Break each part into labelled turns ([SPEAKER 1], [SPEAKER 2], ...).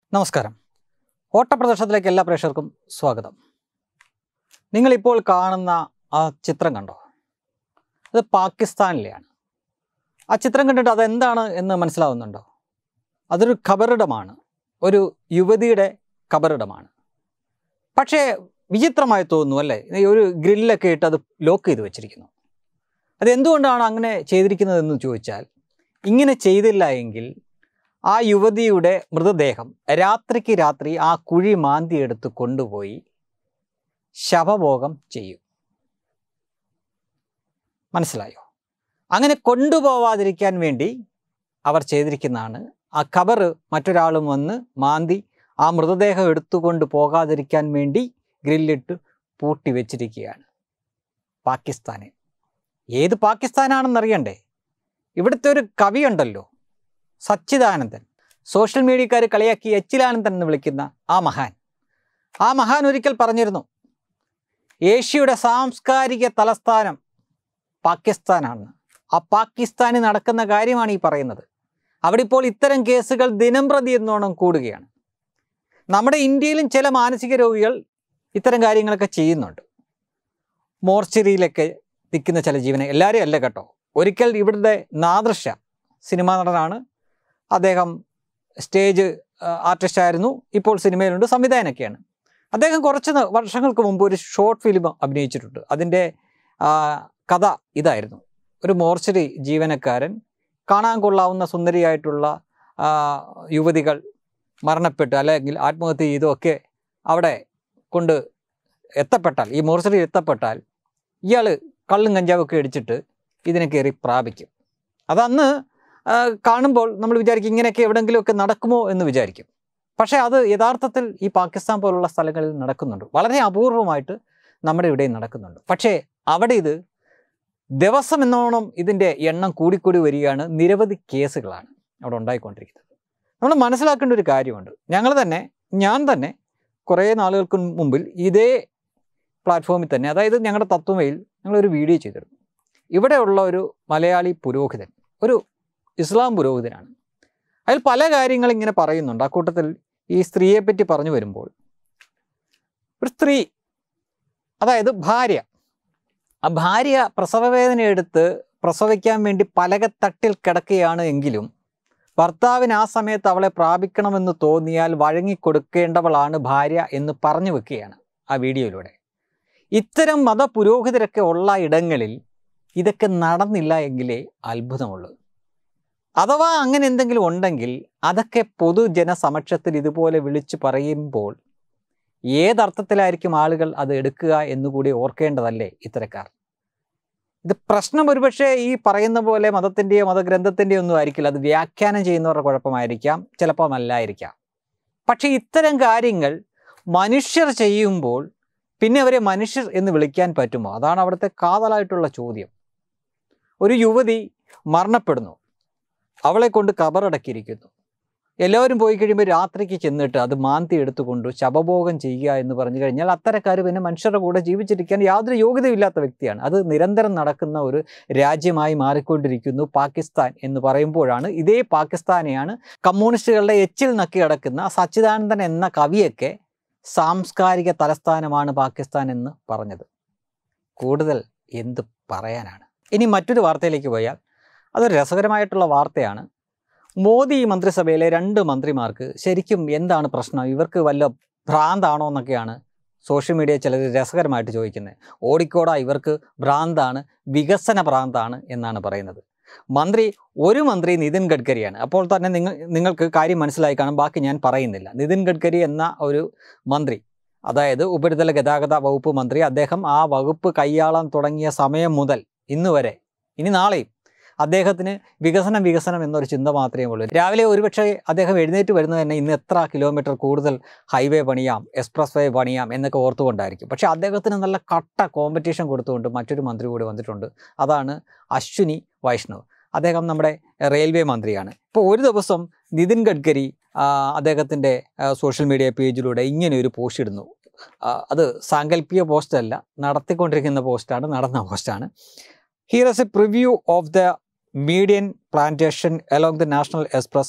[SPEAKER 1] നമസ്കാരം ഓട്ടപ്രദർശനത്തിലേക്ക് എല്ലാ പ്രേക്ഷകർക്കും സ്വാഗതം നിങ്ങളിപ്പോൾ കാണുന്ന ആ ചിത്രം കണ്ടോ അത് പാകിസ്ഥാനിലെയാണ് ആ ചിത്രം കണ്ടിട്ട് അതെന്താണ് എന്ന് മനസ്സിലാവുന്നുണ്ടോ അതൊരു ഖബറിടമാണ് ഒരു യുവതിയുടെ ഖബറിടമാണ് പക്ഷേ വിചിത്രമായി തോന്നുന്നു അല്ലേ ഈ ഒരു ഗ്രില്ലൊക്കെ ഇട്ട് അത് ലോക്ക് ചെയ്ത് വെച്ചിരിക്കുന്നു അത് എന്തുകൊണ്ടാണ് അങ്ങനെ ചെയ്തിരിക്കുന്നതെന്ന് ചോദിച്ചാൽ ഇങ്ങനെ ചെയ്തില്ല എങ്കിൽ ആ യുവതിയുടെ മൃതദേഹം രാത്രിക്ക് രാത്രി ആ കുഴി മാന്തിയെടുത്ത് കൊണ്ടുപോയി ശവഭോഗം ചെയ്യും മനസ്സിലായോ അങ്ങനെ കൊണ്ടുപോവാതിരിക്കാൻ വേണ്ടി അവർ ചെയ്തിരിക്കുന്നതാണ് ആ ഖബറ് മറ്റൊരാളും വന്ന് മാന്തി ആ മൃതദേഹം എടുത്തുകൊണ്ട് പോകാതിരിക്കാൻ വേണ്ടി ഗ്രില്ലിട്ട് പൂട്ടി വെച്ചിരിക്കുകയാണ് പാകിസ്ഥാനെ ഏത് പാകിസ്ഥാനാണെന്നറിയണ്ടേ ഇവിടുത്തെ ഒരു കവിയുണ്ടല്ലോ സച്ചിദാനന്ദൻ സോഷ്യൽ മീഡിയക്കാർ കളിയാക്കി എച്ചിലാനന്ദൻ എന്ന് വിളിക്കുന്ന ആ മഹാൻ ആ മഹാൻ ഒരിക്കൽ പറഞ്ഞിരുന്നു ഏഷ്യയുടെ സാംസ്കാരിക തലസ്ഥാനം പാകിസ്ഥാനാണ് ആ പാകിസ്ഥാനിൽ നടക്കുന്ന കാര്യമാണ് ഈ പറയുന്നത് അവിടെ ഇപ്പോൾ ഇത്തരം കേസുകൾ ദിനം പ്രതി എന്നോണം കൂടുകയാണ് നമ്മുടെ ഇന്ത്യയിലും ചില മാനസിക രോഗികൾ ഇത്തരം കാര്യങ്ങളൊക്കെ ചെയ്യുന്നുണ്ട് മോർച്ചറിയിലൊക്കെ നിൽക്കുന്ന ചില ജീവനെ എല്ലാവരെയും അല്ല കേട്ടോ ഒരിക്കൽ ഇവിടുത്തെ നാദൃശ സിനിമാ നടനാണ് അദ്ദേഹം സ്റ്റേജ് ആർട്ടിസ്റ്റ് ആയിരുന്നു ഇപ്പോൾ സിനിമയിലുണ്ട് സംവിധായകനൊക്കെയാണ് അദ്ദേഹം കുറച്ച് ന- വർഷങ്ങൾക്ക് മുമ്പ് ഒരു ഷോർട്ട് ഫിലിം അഭിനയിച്ചിട്ടുണ്ട് അതിൻ്റെ ആ, കഥ ഇതായിരുന്നു ഒരു മോർച്ചറി ജീവനക്കാരൻ കാണാൻ കൊള്ളാവുന്ന സുന്ദരിയായിട്ടുള്ള ആ, യുവതികൾ മരണപ്പെട്ട് അല്ലെങ്കിൽ ആത്മഹത്യ ചെയ്തോ ഒക്കെ അവിടെ കൊണ്ട് എത്തപ്പെട്ടാൽ ഈ മോർച്ചറിയിൽ എത്തപ്പെട്ടാൽ ഇയാൾ കള്ളും കഞ്ചാവൊക്കെ അടിച്ചിട്ട് ഇതിനെ കയറി പ്രാപിക്കും അതന്ന് ആ, കാണുമ്പോൾ നമ്മൾ വിചാരിക്കും ഇങ്ങനെയൊക്കെ എവിടെയെങ്കിലുമൊക്കെ നടക്കുമോ എന്ന് വിചാരിക്കും പക്ഷേ അത് യഥാർത്ഥത്തിൽ ഈ പാകിസ്ഥാൻ പോലുള്ള സ്ഥലങ്ങളിൽ നടക്കുന്നുണ്ട് വളരെ അപൂർവമായിട്ട് നമ്മുടെ ഇവിടെയും നടക്കുന്നുണ്ട് പക്ഷേ അവിടെ ഇത് ദിവസം എന്നോണം ഇതിൻ്റെ എണ്ണം കൂടിക്കൂടി വരികയാണ് നിരവധി കേസുകളാണ് അവിടെ ഉണ്ടായിക്കൊണ്ടിരിക്കുന്നത് നമ്മൾ മനസ്സിലാക്കേണ്ട ഒരു കാര്യമുണ്ട് ഞങ്ങൾ തന്നെ ഞാൻ തന്നെ കുറേ നാളുകൾക്ക് മുമ്പിൽ ഇതേ പ്ലാറ്റ്ഫോമിൽ തന്നെ അതായത് ഞങ്ങളുടെ തത്വമയിൽ ഞങ്ങളൊരു വീഡിയോ ചെയ്തിരുന്നു ഇവിടെയുള്ള ഒരു മലയാളി പുരോഹിതൻ ഒരു ഇസ്ലാം പുരോഹിതനാണ് അതിൽ പല കാര്യങ്ങൾ ഇങ്ങനെ പറയുന്നുണ്ട് ആ കൂട്ടത്തിൽ ഈ സ്ത്രീയെ പറ്റി പറഞ്ഞു വരുമ്പോൾ ഒരു സ്ത്രീ അതായത് ഭാര്യ ആ ഭാര്യ പ്രസവവേദന എടുത്ത് പ്രസവിക്കാൻ വേണ്ടി പലകത്തട്ടിൽ കിടക്കുകയാണ് എങ്കിലും ഭർത്താവിന് ആ സമയത്ത് അവളെ പ്രാപിക്കണമെന്ന് തോന്നിയാൽ വഴങ്ങിക്കൊടുക്കേണ്ടവളാണ് ഭാര്യ എന്ന് പറഞ്ഞു വെക്കുകയാണ് ആ വീഡിയോയിലൂടെ ഇത്തരം മതപുരോഹിതരൊക്കെ ഉള്ള ഇടങ്ങളിൽ ഇതൊക്കെ നടന്നില്ല എങ്കിലേ അത്ഭുതമുള്ളൂ അഥവാ അങ്ങനെ എന്തെങ്കിലും ഉണ്ടെങ്കിൽ അതൊക്കെ പൊതുജനസമക്ഷത്തിൽ ഇതുപോലെ വിളിച്ചു പറയുമ്പോൾ ഏതർത്ഥത്തിലായിരിക്കും ആളുകൾ അത് എടുക്കുക എന്നുകൂടി ഓർക്കേണ്ടതല്ലേ ഇത്തരക്കാർ ഇത് പ്രശ്നം ഒരുപക്ഷെ ഈ പറയുന്ന പോലെ മതത്തിൻ്റെയോ മതഗ്രന്ഥത്തിൻ്റെയോ ഒന്നും ആയിരിക്കില്ല അത് വ്യാഖ്യാനം ചെയ്യുന്നവരുടെ കുഴപ്പമായിരിക്കാം ചിലപ്പോൾ അല്ലായിരിക്കാം പക്ഷേ ഇത്തരം കാര്യങ്ങൾ മനുഷ്യർ ചെയ്യുമ്പോൾ പിന്നെ അവരെ മനുഷ്യർ എന്ന് വിളിക്കാൻ പറ്റുമോ അതാണ് അവിടുത്തെ കാതലായിട്ടുള്ള ചോദ്യം ഒരു യുവതി മരണപ്പെടുന്നു അവളെ കൊണ്ട് കബറടക്കിയിരിക്കുന്നു എല്ലാവരും പോയി കഴിയുമ്പോൾ രാത്രിക്ക് ചെന്നിട്ട് അത് മാന്തി എടുത്തുകൊണ്ട് ശവഭോഗം ചെയ്യുക എന്ന് പറഞ്ഞു കഴിഞ്ഞാൽ അത്തരക്കാർ പിന്നെ മനുഷ്യരുടെ കൂടെ ജീവിച്ചിരിക്കാൻ യാതൊരു യോഗ്യതയില്ലാത്ത വ്യക്തിയാണ് അത് നിരന്തരം നടക്കുന്ന ഒരു രാജ്യമായി മാറിക്കൊണ്ടിരിക്കുന്നു പാകിസ്ഥാൻ എന്ന് പറയുമ്പോഴാണ് ഇതേ പാകിസ്ഥാനെയാണ് കമ്മ്യൂണിസ്റ്റുകളുടെ എച്ചിൽ നക്കി കിടക്കുന്ന സച്ചിദാനന്ദൻ എന്ന കവിയൊക്കെ സാംസ്കാരിക തലസ്ഥാനമാണ് പാകിസ്ഥാൻ എന്ന് പറഞ്ഞത് കൂടുതൽ എന്ത് പറയാനാണ് ഇനി മറ്റൊരു വാർത്തയിലേക്ക് പോയാൽ അതൊരു രസകരമായിട്ടുള്ള വാർത്തയാണ് മോദി മന്ത്രിസഭയിലെ രണ്ട് മന്ത്രിമാർക്ക് ശരിക്കും എന്താണ് പ്രശ്നം ഇവർക്ക് വല്ല ഭ്രാന്താണോ എന്നൊക്കെയാണ് സോഷ്യൽ മീഡിയ ചിലർ രസകരമായിട്ട് ചോദിക്കുന്നത് ഓടിക്കോട ഇവർക്ക് ഭ്രാന്താണ് വികസന ഭ്രാന്താണ് എന്നാണ് പറയുന്നത് മന്ത്രി ഒരു മന്ത്രി നിതിൻ ഗഡ്കരിയാണ് അപ്പോൾ തന്നെ നിങ്ങൾ നിങ്ങൾക്ക് കാര്യം മനസ്സിലായി കാണും ബാക്കി ഞാൻ പറയുന്നില്ല നിതിൻ ഗഡ്കരി എന്ന ഒരു മന്ത്രി അതായത് ഉപരിതല ഗതാഗത വകുപ്പ് മന്ത്രി അദ്ദേഹം ആ വകുപ്പ് കൈയാളാൻ തുടങ്ങിയ സമയം മുതൽ ഇന്ന് വരെ ഇനി നാളെയും അദ്ദേഹത്തിന് വികസനം വികസനം എന്നൊരു ചിന്ത മാത്രമേ ഉള്ളൂ രാവിലെ ഒരുപക്ഷെ അദ്ദേഹം എഴുന്നേറ്റ് വരുന്നത് തന്നെ ഇന്ന് എത്ര കിലോമീറ്റർ കൂടുതൽ ഹൈവേ പണിയാം എക്സ്പ്രസ് വേ പണിയാം എന്നൊക്കെ ഓർത്തുകൊണ്ടായിരിക്കും പക്ഷേ അദ്ദേഹത്തിന് നല്ല കട്ട കോമ്പറ്റീഷൻ കൊടുത്തുകൊണ്ട് മറ്റൊരു മന്ത്രി കൂടി വന്നിട്ടുണ്ട് അതാണ് അശ്വിനി വൈഷ്ണവ് അദ്ദേഹം നമ്മുടെ റെയിൽവേ മന്ത്രിയാണ് ഇപ്പോൾ ഒരു ദിവസം നിതിൻ ഗഡ്കരി ആ, അദ്ദേഹത്തിൻ്റെ സോഷ്യൽ മീഡിയ പേജിലൂടെ ഇങ്ങനെ ഒരു പോസ്റ്റ് ഇടുന്നു ആ, അത് സാങ്കല്പിക പോസ്റ്റ് അല്ല നടത്തിക്കൊണ്ടിരിക്കുന്ന പോസ്റ്റാണ് നടന്ന പോസ്റ്റാണ് here is a preview of the median plantation along the National Express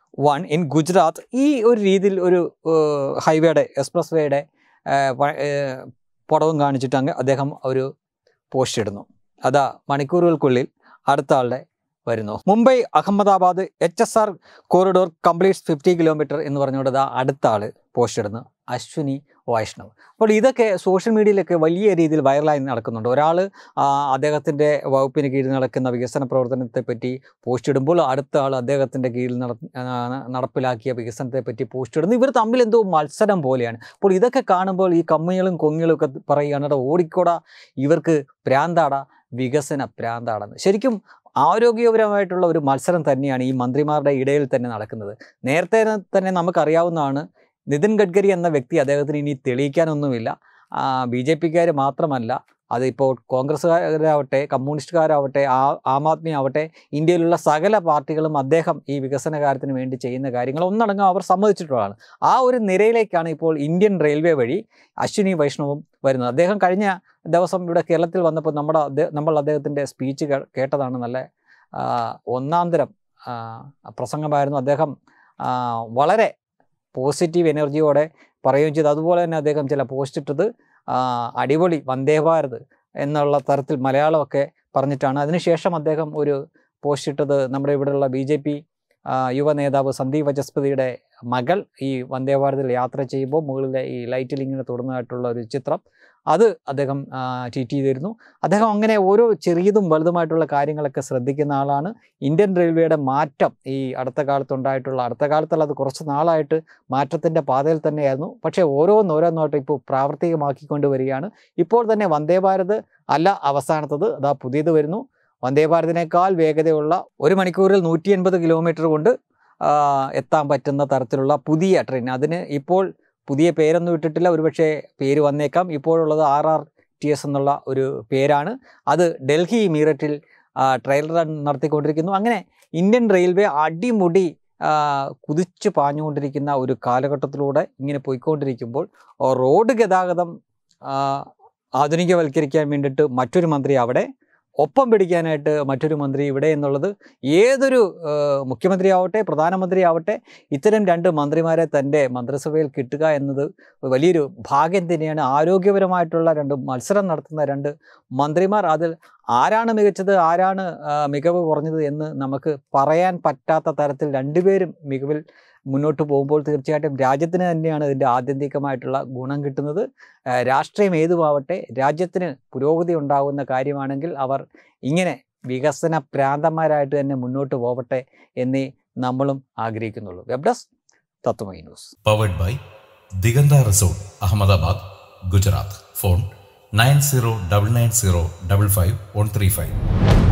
[SPEAKER 1] one in Gujarat ഈ ഒരു രീതിയിൽ ഒരു ഏഹ്, ഹൈവേയുടെ എക്സ്പ്രസ് വേയുടെ ഏഹ്, പ- ഏഹ്, പടവും കാണിച്ചിട്ട് അങ്ങ് അദ്ദേഹം ഒരു പോസ്റ്റ് ഇടുന്നു അതാ മണിക്കൂറുകൾക്കുള്ളിൽ അടുത്ത ആളുടെ വരുന്നു Mumbai Ahmedabad H S R corridor completes fifty kilometre എന്ന് പറഞ്ഞുകൊണ്ട് ദാ അടുത്ത ആള് പോസ്റ്റ് ഇടുന്നു അശ്വിനി വൈഷ്ണവ് അപ്പോൾ ഇതൊക്കെ സോഷ്യൽ മീഡിയയിലൊക്കെ വലിയ രീതിയിൽ വൈറലായി നടക്കുന്നുണ്ട് ഒരാൾ അദ്ദേഹത്തിൻ്റെ വകുപ്പിന് കീഴിൽ നടക്കുന്ന വികസന പ്രവർത്തനത്തെ പറ്റി പോസ്റ്റ് ഇടുമ്പോൾ അടുത്ത ആൾ അദ്ദേഹത്തിൻ്റെ കീഴിൽ നട ആ, നടപ്പിലാക്കിയ വികസനത്തെ പറ്റി പോസ്റ്റ് ഇടുന്നു ഇവർ തമ്മിൽ എന്തോ മത്സരം പോലെയാണ് അപ്പോൾ ഇതൊക്കെ കാണുമ്പോൾ ഈ കമ്മികളും കൊങ്ങികളും ഒക്കെ പറയുകയാണ് "എടാ, ഓടിക്കോടാ ഇവർക്ക് പ്രാന്താടാ വികസന പ്രാന്താടെന്ന് ശരിക്കും ആരോഗ്യപരമായിട്ടുള്ള ഒരു മത്സരം തന്നെയാണ് ഈ മന്ത്രിമാരുടെ ഇടയിൽ തന്നെ നടക്കുന്നത് നേരത്തെ തന്നെ നമുക്കറിയാവുന്നതാണ് നിതിൻ ഗഡ്കരി എന്ന വ്യക്തി അദ്ദേഹത്തിന് ഇനി തെളിയിക്കാനൊന്നുമില്ല ബി ജെ പിക്കാർ മാത്രമല്ല അതിപ്പോൾ കോൺഗ്രസ്സുകാരാവട്ടെ കമ്മ്യൂണിസ്റ്റുകാരാവട്ടെ ആ ആം ആദ്മി ആവട്ടെ ഇന്ത്യയിലുള്ള സകല പാർട്ടികളും അദ്ദേഹം ഈ വികസന കാര്യത്തിന് വേണ്ടി ചെയ്യുന്ന കാര്യങ്ങൾ ഒന്നടങ്കം അവർ സമ്മതിച്ചിട്ടുള്ളതാണ് ആ ഒരു നിരയിലേക്കാണ് ഇപ്പോൾ ഇന്ത്യൻ റെയിൽവേ വഴി അശ്വിനി വൈഷ്ണവും വരുന്നത് അദ്ദേഹം കഴിഞ്ഞ ദിവസം ഇവിടെ കേരളത്തിൽ വന്നപ്പോൾ നമ്മുടെ അദ്ദേഹ- നമ്മൾ അദ്ദേഹത്തിൻ്റെ സ്പീച്ച് കേട്ടതാണ് നല്ല ആ, ഒന്നാം തരം ആ, പ്രസംഗമായിരുന്നു അദ്ദേഹം ആ, വളരെ പോസിറ്റീവ് എനർജിയോടെ പറയുകയും ചെയ്തു അതുപോലെ തന്നെ അദ്ദേഹം ചില പോസ്റ്റ് ഇട്ടത് ആ, അടിപൊളി വന്ദേ ഭാരത് എന്നുള്ള തരത്തിൽ മലയാളമൊക്കെ പറഞ്ഞിട്ടാണ് അതിനുശേഷം അദ്ദേഹം ഒരു പോസ്റ്റ് ഇട്ടത് നമ്മുടെ ഇവിടെയുള്ള ബി ജെ പി യുവ നേതാവ് സന്ദീപ് വചസ്പതിയുടെ മകൾ ഈ വന്ദേ ഭാരതിൽ യാത്ര ചെയ്യുമ്പോൾ മുകളിലെ ഈ ലൈറ്റിൽ ഇങ്ങനെ തുടർന്നതായിട്ടുള്ള ഒരു ചിത്രം അത് അദ്ദേഹം ട്വീറ്റ് ചെയ്തിരുന്നു അദ്ദേഹം അങ്ങനെ ഓരോ ചെറിയതും വലുതുമായിട്ടുള്ള കാര്യങ്ങളൊക്കെ ശ്രദ്ധിക്കുന്ന ആളാണ് ഇന്ത്യൻ റെയിൽവേയുടെ മാറ്റം ഈ അടുത്ത കാലത്തുണ്ടായിട്ടുള്ള അടുത്ത കാലത്തല്ല അത് കുറച്ച് നാളായിട്ട് മാറ്റത്തിൻ്റെ പാതയിൽ തന്നെയായിരുന്നു പക്ഷേ ഓരോന്നോരോന്നോട്ട് ഇപ്പോൾ പ്രാവർത്തികമാക്കിക്കൊണ്ട് വരികയാണ് ഇപ്പോൾ തന്നെ വന്ദേ ഭാരത് അല്ല അവസാനത്തത് അതാ പുതിയത് വരുന്നു വന്ദേ ഭാരതിനേക്കാൾ വേഗതയുള്ള ഒരു മണിക്കൂറിൽ നൂറ്റി എൺപത് കിലോമീറ്റർ കൊണ്ട് ആ, എത്താൻ പറ്റുന്ന തരത്തിലുള്ള പുതിയ ട്രെയിൻ അതിന് ഇപ്പോൾ പുതിയ പേരൊന്നും ഇട്ടിട്ടില്ല ഒരുപക്ഷെ പേര് വന്നേക്കാം ഇപ്പോഴുള്ളത് ആർ ആർ ടി എസ് എന്നുള്ള ഒരു പേരാണ് അത് ഡൽഹി മീററ്റിൽ ട്രയൽ റൺ നടത്തിക്കൊണ്ടിരിക്കുന്നു അങ്ങനെ ഇന്ത്യൻ റെയിൽവേ അടിമുടി ആ, കുതിച്ചു പാഞ്ഞുകൊണ്ടിരിക്കുന്ന ഒരു കാലഘട്ടത്തിലൂടെ ഇങ്ങനെ പോയിക്കൊണ്ടിരിക്കുമ്പോൾ ആ, റോഡ് ഗതാഗതം ആ, ആധുനികവൽക്കരിക്കാൻ വേണ്ടിയിട്ട് മറ്റൊരു മന്ത്രി അവിടെ ഒപ്പം പിടിക്കാനായിട്ട് മറ്റൊരു മന്ത്രി ഇവിടെ എന്നുള്ളത് ഏതൊരു ആ, മുഖ്യമന്ത്രി ആവട്ടെ പ്രധാനമന്ത്രി ആവട്ടെ ഇത്തരം രണ്ട് മന്ത്രിമാരെ തൻ്റെ മന്ത്രിസഭയിൽ കിട്ടുക എന്നത് വലിയൊരു ഭാഗ്യം തന്നെയാണ് ആരോഗ്യപരമായിട്ടുള്ള രണ്ട് മത്സരം നടത്തുന്ന രണ്ട് മന്ത്രിമാർ അതിൽ ആരാണ് മികച്ചത് ആരാണ് ആ, മികവ് കുറഞ്ഞത് എന്ന് നമുക്ക് പറയാൻ പറ്റാത്ത തരത്തിൽ രണ്ടുപേരും മികവിൽ മുന്നോട്ട് പോകുമ്പോൾ തീർച്ചയായിട്ടും രാജ്യത്തിന് തന്നെയാണ് ഇതിൻ്റെ ആത്യന്തികമായിട്ടുള്ള ഗുണം കിട്ടുന്നത് ആ, രാഷ്ട്രീയം ഏതുമാവട്ടെ രാജ്യത്തിന് പുരോഗതി ഉണ്ടാകുന്ന കാര്യമാണെങ്കിൽ അവർ ഇങ്ങനെ വികസന പ്രാന്തന്മാരായിട്ട് തന്നെ മുന്നോട്ട് പോവട്ടെ എന്നേ നമ്മളും ആഗ്രഹിക്കുന്നുള്ളൂ web desk Tatvamayi news
[SPEAKER 2] powered by Diganta resort Ahmedabad Gujarat phone nine zero double nine zero double five one three five